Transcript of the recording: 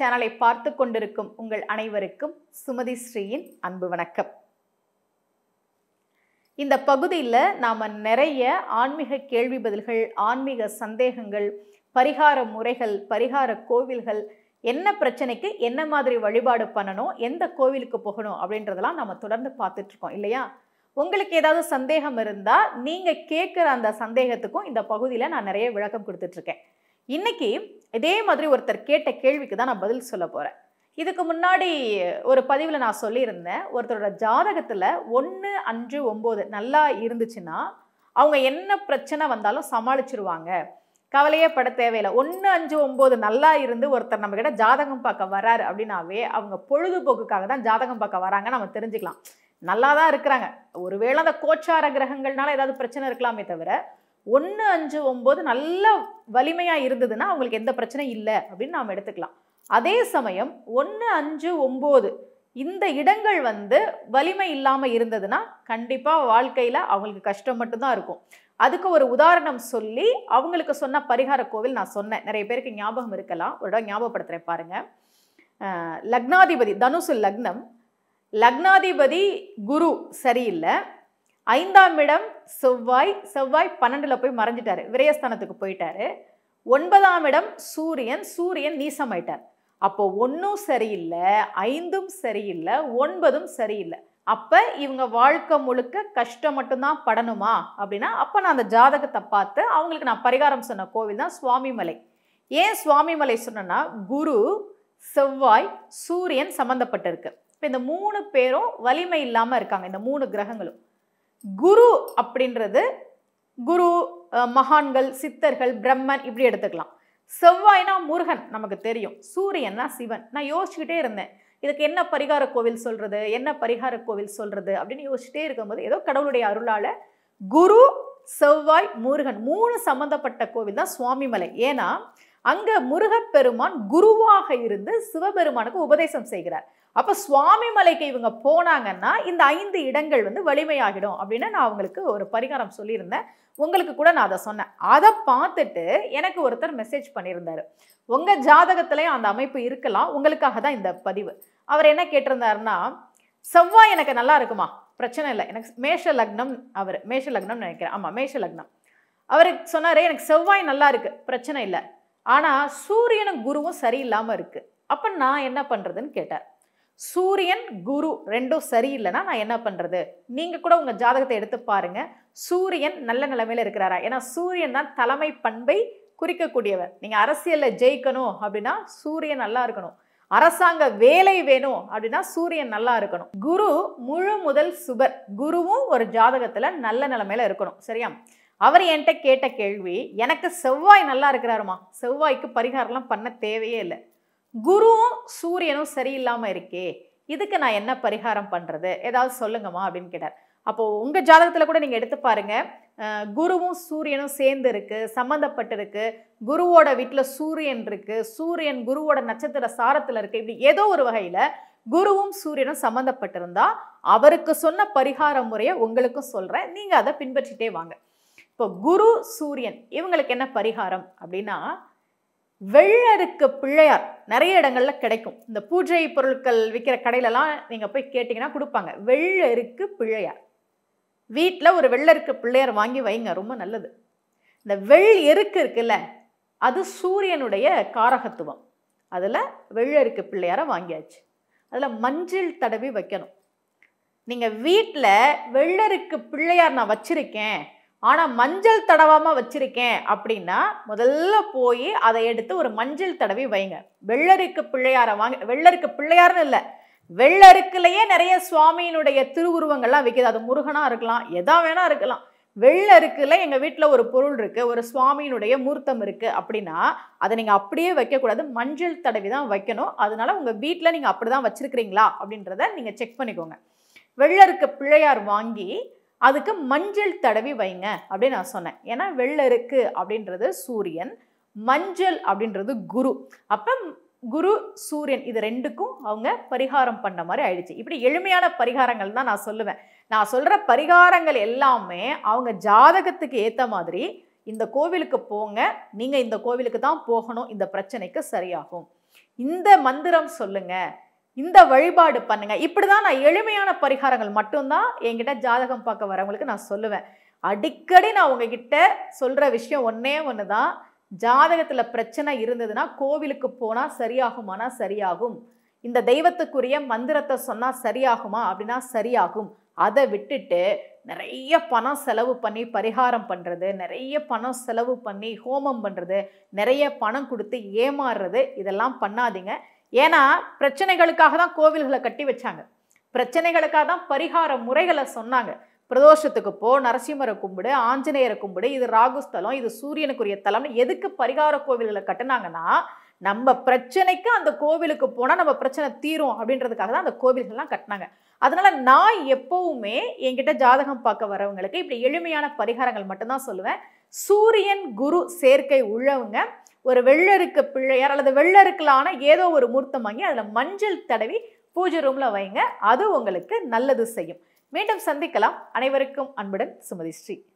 சேனலை பார்த்து கொண்டிருக்கும் உங்கள் அனைவருக்கும் சுமதி ஸ்ரீயின் அன்பு வணக்கம் இந்த பகுதியில் நாம் நிறைய ஆன்மீக கேள்வி பதில்கள் ஆன்மீக சந்தேகங்கள் பரிகார முறைகள் பரிகார கோவில்கள் என்ன பிரச்சனைக்கு என்ன மாதிரி வழிபாடு பண்ணணும் எந்த கோவிலுக்கு போகணும் அப்படின்றதெல்லாம் நம்ம தொடர்ந்து பார்த்துட்டு இருக்கோம் இல்லையா உங்களுக்கு ஏதாவது சந்தேகம் இருந்தால் நீங்கள் கேட்குற அந்த சந்தேகத்துக்கும் இந்த பகுதியில் நான் நிறைய விளக்கம் கொடுத்துட்ருக்கேன் இன்னைக்கு இதே மாதிரி ஒருத்தர் கேட்ட கேள்விக்கு தான் நான் பதில் சொல்ல போகிறேன் இதுக்கு முன்னாடி ஒரு பதிவில் நான் சொல்லியிருந்தேன் ஒருத்தரோட ஜாதகத்தில் ஒன்று அஞ்சு ஒம்பது நல்லா இருந்துச்சுன்னா அவங்க என்ன பிரச்சனை வந்தாலும் சமாளிச்சிருவாங்க கவலையே பட தேவையில்லை ஒன்று அஞ்சு ஒம்பது நல்லா இருந்து ஒருத்தர் நம்ம கிட்ட ஜாதகம் பார்க்க வராரு அப்படின்னாவே அவங்க பொழுதுபோக்குக்காக தான் ஜாதகம் பார்க்க வராங்க நம்ம தெரிஞ்சுக்கலாம் நல்லா தான் இருக்கிறாங்க ஒருவேளை அந்த கோச்சார கிரகங்கள்னால ஏதாவது பிரச்சனை இருக்கலாமே தவிர ஒன்று அஞ்சு ஒம்பது நல்ல வலிமையாக இருந்ததுன்னா அவங்களுக்கு எந்த பிரச்சனையும் இல்லை அப்படின்னு நாம் எடுத்துக்கலாம் அதே சமயம் ஒன்று அஞ்சு ஒம்பது இந்த இடங்கள் வந்து வலிமை இல்லாமல் இருந்ததுன்னா கண்டிப்பாக வாழ்க்கையில் அவங்களுக்கு கஷ்டம் மட்டும்தான் இருக்கும் அதுக்கு ஒரு உதாரணம் சொல்லி அவங்களுக்கு சொன்ன பரிகார கோவில் நான் சொன்னேன் நிறைய பேருக்கு ஞாபகம் இருக்கலாம் ஒரு இடம் ஞாபகப்படுத்துகிறேன் பாருங்க அஹ் லக்னாதிபதி தனுசு லக்னம் லக்னாதிபதி குரு சரியில்லை ஐந்தாம் இடம் செவ்வாய் செவ்வாய் பன்னெண்டில் போய் மறைஞ்சிட்டாரு விரயஸ்தானத்துக்கு போயிட்டாரு ஒன்பதாம் இடம் சூரியன் சூரியன் நீசமாயிட்டார் அப்போ ஒன்றும் சரியில்லை ஐந்தும் சரியில்லை ஒன்பதும் சரியில்லை அப்போ இவங்க வாழ்க்கை முழுக்க கஷ்டம் மட்டும்தான் படணுமா அப்படின்னா அப்போ நான் அந்த ஜாதகத்தை பார்த்து அவங்களுக்கு நான் பரிகாரம் சொன்ன கோவில் தான் சுவாமிமலை ஏன் சுவாமிமலை சொன்னேன்னா குரு செவ்வாய் சூரியன் சம்மந்தப்பட்டிருக்கு இப்போ இந்த மூணு பேரும் வலிமை இல்லாமல் இருக்காங்க இந்த மூணு கிரகங்களும் குரு அப்படின்றது குரு அஹ், மகான்கள் சித்தர்கள் பிரம்மன் இப்படி எடுத்துக்கலாம் செவ்வாய்னா முருகன் நமக்கு தெரியும் சூரியன்னா சிவன் நான் யோசிச்சுக்கிட்டே இருந்தேன் இதுக்கு என்ன பரிகார கோவில் சொல்றது என்ன பரிகார கோவில் சொல்றது அப்படின்னு யோசிச்சுட்டே இருக்கும்போது ஏதோ கடவுளுடைய அருளால குரு செவ்வாய் முருகன் மூணு சம்பந்தப்பட்ட கோவில் தான் சுவாமிமலை ஏன்னா அங்க முருகப்பெருமான் குருவாக இருந்து சிவபெருமானுக்கு உபதேசம் செய்கிறார் அப்ப சுவாமிமலைக்கு இவங்க போனாங்கன்னா இந்த ஐந்து இடங்கள் வந்து வலிமையாகிடும் அப்படின்னு நான் அவங்களுக்கு ஒரு பரிகாரம் சொல்லியிருந்தேன் உங்களுக்கு கூட நான் அதை சொன்னேன் அதை பார்த்துட்டு எனக்கு ஒருத்தர் மெசேஜ் பண்ணியிருந்தாரு உங்க ஜாதகத்திலையும் அந்த அமைப்பு இருக்கலாம் உங்களுக்காக தான் இந்த பதிவு அவர் என்ன கேட்டிருந்தாருன்னா செவ்வாய் எனக்கு நல்லா இருக்குமா பிரச்சனை இல்லை எனக்கு மேஷ லக்னம் அவர் மேஷ லக்னம் நினைக்கிறேன் ஆமாம் மேஷ லக்னம் அவருக்கு சொன்னார் எனக்கு செவ்வாய் நல்லா இருக்கு பிரச்சனை இல்லை ஆனால் சூரியனும் குருவும் சரியில்லாமல் இருக்கு அப்போ நான் என்ன பண்ணுறதுன்னு கேட்டார் சூரியன் குரு ரெண்டும் சரியில்லைன்னா நான் என்ன பண்ணுறது நீங்கள் கூட உங்கள் ஜாதகத்தை எடுத்து பாருங்க சூரியன் நல்ல நிலைமையில இருக்கிறாரா ஏன்னா சூரியன் தான் தலைமை பண்பை குறிக்கக்கூடியவர் நீங்கள் அரசியலில் ஜெயிக்கணும் அப்படின்னா சூரியன் நல்லா இருக்கணும் அரசாங்க வேலை வேணும் அப்படின்னா சூரியன் நல்லா இருக்கணும் குரு முழு முதல் சுபர் குருவும் ஒரு ஜாதகத்தில் நல்ல நிலைமையில இருக்கணும் சரியா அவர் என்கிட்ட கேட்ட கேள்வி எனக்கு செவ்வாய் நல்லா இருக்கிறாருமா செவ்வாய்க்கு பரிகாரம்லாம் பண்ண தேவையே இல்லை குருவும் சூரியனும் சரியில்லாமல் இருக்கே இதுக்கு நான் என்ன பரிகாரம் பண்ணுறது ஏதாவது சொல்லுங்கம்மா அப்படின்னு கேட்டார் அப்போது உங்கள் ஜாதகத்தில் கூட நீங்கள் எடுத்து பாருங்க அஹ், குருவும் சூரியனும் சேர்ந்து இருக்கு சம்மந்தப்பட்டிருக்கு குருவோட வீட்டில் சூரியன் இருக்கு சூரியன் குருவோட நட்சத்திர சாரத்தில் இருக்கு இப்படி ஏதோ ஒரு வகையில் குருவும் சூரியனும் சம்மந்தப்பட்டிருந்தா அவருக்கு சொன்ன பரிகார முறையை உங்களுக்கும் சொல்கிறேன் நீங்கள் அதை பின்பற்றிட்டே வாங்க இப்போ குரு சூரியன் இவங்களுக்கு என்ன பரிகாரம் அப்படின்னா வெள்ளருக்கு பிள்ளையார் நிறைய இடங்கள்ல கிடைக்கும் இந்த பூஜை பொருட்கள் விற்கிற கடையிலலாம் நீங்கள் போய் கேட்டிங்கன்னா கொடுப்பாங்க வெள்ளருக்கு பிள்ளையார் வீட்டில் ஒரு வெள்ளருக்கு பிள்ளையார் வாங்கி வைங்க ரொம்ப நல்லது இந்த வெள் எருக்கு இருக்குல்ல அது சூரியனுடைய காரகத்துவம் அதில் வெள்ளருக்கு பிள்ளையாரை வாங்கியாச்சு அதில் மஞ்சள் தடவி வைக்கணும் நீங்கள் வீட்டில் வெள்ளருக்கு பிள்ளையார் நான் வச்சிருக்கேன் ஆனால் மஞ்சள் தடவாமல் வச்சிருக்கேன் அப்படின்னா முதல்ல போய் அதை எடுத்து ஒரு மஞ்சள் தடவி வைங்க வெள்ளருக்கு பிள்ளையாரை வாங்கி வெள்ளருக்கு பிள்ளையார்னு இல்லை வெள்ளருக்குலையே நிறைய சுவாமியினுடைய திருவுருவங்கள்லாம் விற்கிது அது முருகனாக இருக்கலாம் எதா வேணா இருக்கலாம் வெள்ளருக்குல எங்கள் வீட்டில் ஒரு பொருள் இருக்குது ஒரு சுவாமியினுடைய மூர்த்தம் இருக்குது அப்படின்னா அதை நீங்கள் அப்படியே வைக்கக்கூடாது மஞ்சள் தடவி தான் வைக்கணும் அதனால உங்கள் வீட்டில் நீங்கள் அப்படி தான் வச்சுருக்கிறீங்களா அப்படின்றத நீங்கள் செக் பண்ணிக்கோங்க வெள்ளருக்கு பிள்ளையார் வாங்கி அதுக்கு மஞ்சள் தடவி வைங்க அப்படின்னு நான் சொன்னேன் ஏன்னா வெள்ளருக்கு அப்படின்றது சூரியன் மஞ்சள் அப்படின்றது குரு அப்போ குரு சூரியன் இது ரெண்டுக்கும் அவங்க பரிகாரம் பண்ண மாதிரி ஆயிடுச்சு இப்படி எளிமையான பரிகாரங்கள் தான் நான் சொல்லுவேன் நான் சொல்கிற பரிகாரங்கள் எல்லாமே அவங்க ஜாதகத்துக்கு ஏற்ற மாதிரி இந்த கோவிலுக்கு போங்க நீங்கள் இந்த கோவிலுக்கு தான் போகணும் இந்த பிரச்சனைக்கு சரியாகும் இந்த மந்திரம் சொல்லுங்க இந்த வழிபாடு பண்ணுங்க இப்படிதான் நான் எளிமையான பரிகாரங்கள் மட்டும்தான் என்கிட்ட ஜாதகம் பார்க்க வரவங்களுக்கு நான் சொல்லுவேன் அடிக்கடி நான் உங்ககிட்ட சொல்ற விஷயம் ஒன்னே ஒன்று தான் ஜாதகத்துல பிரச்சனை இருந்ததுன்னா கோவிலுக்கு போனா சரியாகுமானா சரியாகும் இந்த தெய்வத்துக்குரிய மந்திரத்தை சொன்னா சரியாகுமா அப்படின்னா சரியாகும் அதை விட்டுட்டு நிறைய பணம் செலவு பண்ணி பரிகாரம் பண்றது நிறைய பணம் செலவு பண்ணி ஹோமம் பண்றது நிறைய பணம் கொடுத்து ஏமாறுறது இதெல்லாம் பண்ணாதீங்க ஏன்னா பிரச்சனைகளுக்காக தான் கோவில்களை கட்டி வச்சாங்க பிரச்சனைகளுக்காக தான் பரிகார முறைகளை சொன்னாங்க பிரதோஷத்துக்கு போ நரசிம்மரை கும்பிடு ஆஞ்சநேயரை கும்பிடு இது ராகுஸ்தலம் இது சூரியனுக்குரிய தலம்னு எதுக்கு பரிகார கோவில்களை கட்டுனாங்கன்னா நம்ம பிரச்சனைக்கு அந்த கோவிலுக்கு போனால் நம்ம பிரச்சனை தீரும் அப்படின்றதுக்காக தான் அந்த கோவில்கள்லாம் கட்டினாங்க அதனால நான் எப்பவுமே என்கிட்ட ஜாதகம் பார்க்க வரவங்களுக்கு இப்படி எளிமையான பரிகாரங்கள் மட்டும்தான் சொல்லுவேன் சூரியன் குரு சேர்க்கை உள்ளவங்க ஒரு வெள்ளருக்கு பிள்ளையார் அல்லது வெள்ளருக்கலான ஏதோ ஒரு மூர்த்தம் வாங்கி அதில் மஞ்சள் தடவி பூஜை ரூமில் வைங்க அது உங்களுக்கு நல்லது செய்யும் மீண்டும் சந்திக்கலாம் அனைவருக்கும் அன்புடன் சுமதி ஸ்ரீ